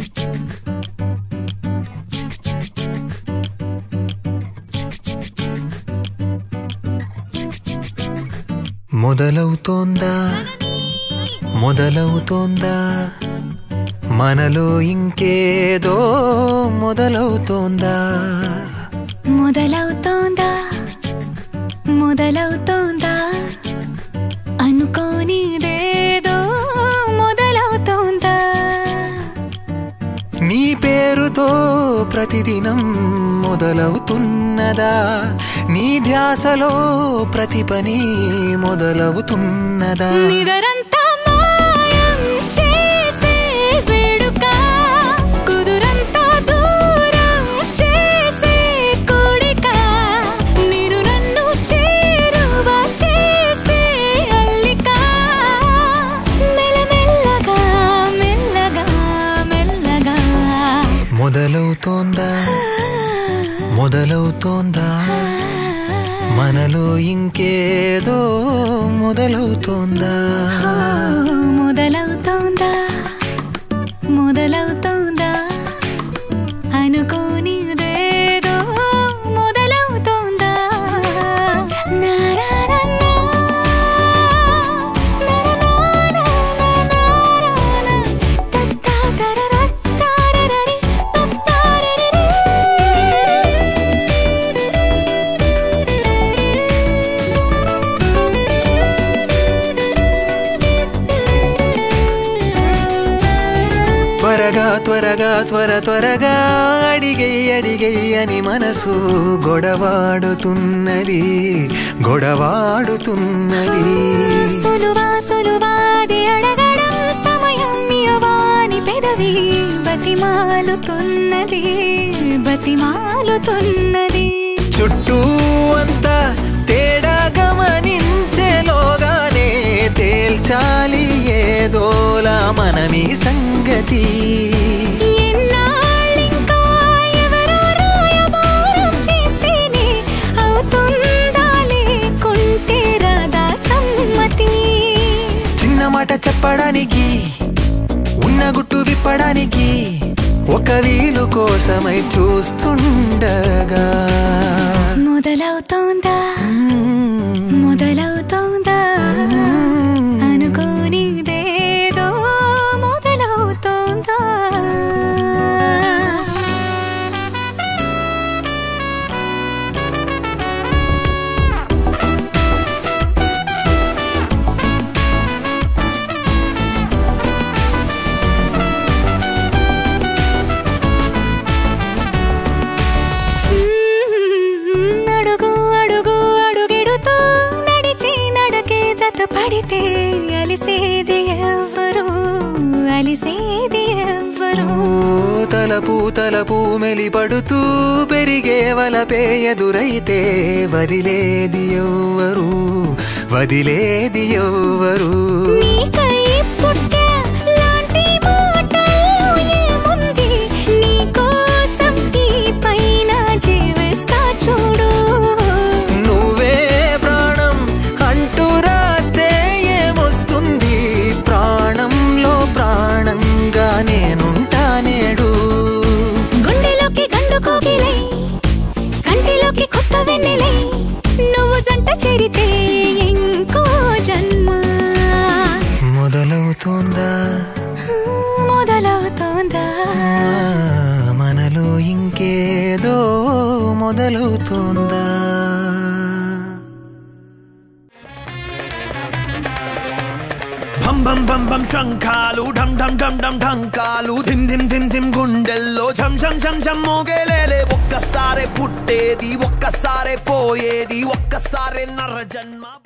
మొదలవుతోందా మొదలవుతోందా మనలో ఇంకేదో మొదలవుతోందా మొదలవుతోందా మొదలవుతోందా అనుకోనిదేదో మొదలవుతోందా నీ పేరుతో ప్రతిదినం మొదలవుతున్నదా నీ ధ్యాసలో ప్రతి పని మొదలవుతున్నదా నిదరంతా మాయం చేసే వేడుక కుదురంతా దూరం చేసే కోడిక నీరు నన్ను చేరువ చేసే అల్లిక మెల్లమెల్లగా మెల్లగా మెల్లగా మొదలవుతోందా మొదలవుతోందా మనలో ఇంకేదో మొదలవుతోందా మొదలవుతోందా మొదలవుతోందా అనుకోనిదేదో మొదలవుతోందా నారానన్నా, నారానానానానానా, తత్తాతరరత్తారరరి, పప్పారరిరి. త్వరగా త్వరగా త్వర త్వరగా అడిగై అడిగై అని మనసు గొడవాడుతున్నది గొడవాడుతున్నది సులువా సులువాది అడగడం సమయం ఇవ్వని పెదవి బతిమాలుతున్నది బతిమాలుతున్నది చుట్టూ అంతా తేడా గమనించేలోగానే తేల్చాలి ఏదోలా మనమీ సంగతి ఎన్నాళ్ళింకా ఎవరో రాయబారం చేస్తేనే అవుతుందా లేకుంటే రాదా సమ్మతి చిన్న మాట చెప్పడానికి ఉన్న గుట్టు విప్పడానికి ఒక వీలు కోసమై చూస్తుండగా మొదలవుతోందా మొదలవుతోందా అనుకోనిదేదో మొదలవుతోందా మ్మ్, అడుగు అడుగు అడుగెడుతూ నడిచి నడకే జత పడితే అలిసేది ఎవ్వరు అలిసేది ఎవ్వరు ఓ తలపు తలపు మెలిపడుతూ పెరిగే వలపే ఎదురైతే వదిలేది ఎవ్వరు వదిలేది ఎవ్వరు నీకై పుట్టా లాంటి మాటల్లో ఏముంది నీకోసం ఈ పైన జీవిస్తా చూడు నువ్వే ప్రాణం అంటూ రాస్తే ఏమొస్తుంది ప్రాణంలో ప్రాణంగా నేనుంటా నేడు గుండెలోకి గండు కోగిలై కంటిలోకి కొత్త వెన్నెలై నువ్వు జంట చేరితే ఇంకో జన్మ మొదలవుతోందా మొదలవుతోందా ఆ, మనలో ఇంకేదో మొదలవుతోందా భం భం భం భం శంఖాలు ఢం ఢం ఢం ఢం ఢంకాలు ధిమ్ ధిమ్ ధిమ్ ధిమ్ గుండెల్లో ఝం ఝం ఝం ఝం మోగేలేలే ఒక్కసారే పుట్టేది ఒక్కసారే పోయేది ఒక్కసారే నర జన్మ